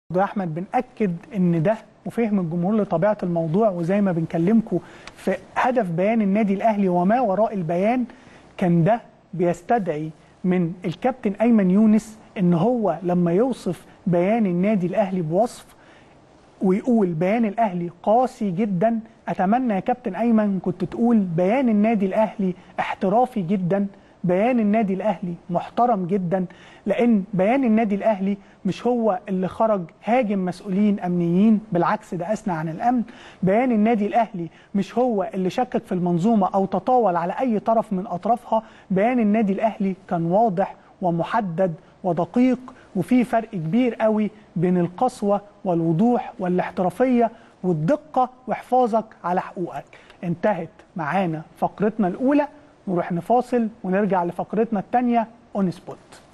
يا احمد بناكد ان ده وفهم الجمهور لطبيعه الموضوع وزي ما بنكلمكم في هدف بيان النادي الاهلي وما وراء البيان كان ده بيستدعي من الكابتن ايمن يونس ان هو لما يوصف بيان النادي الاهلي بوصف ويقول بيان الاهلي قاسي جدا اتمنى يا كابتن ايمن كنت تقول بيان النادي الاهلي احترافي جدا بيان النادي الاهلي محترم جدا لان بيان النادي الاهلي مش هو اللي خرج هاجم مسؤولين امنيين بالعكس ده اثنى عن الامن بيان النادي الاهلي مش هو اللي شكك في المنظومه او تطاول على اي طرف من اطرافها بيان النادي الاهلي كان واضح ومحدد ودقيق وفي فرق كبير قوي بين القسوه والوضوح والاحترافيه والدقه وحفاظك على حقوقك انتهت معانا فقرتنا الاولى نروح نفاصل ونرجع لفقرتنا الثانيه اون سبوت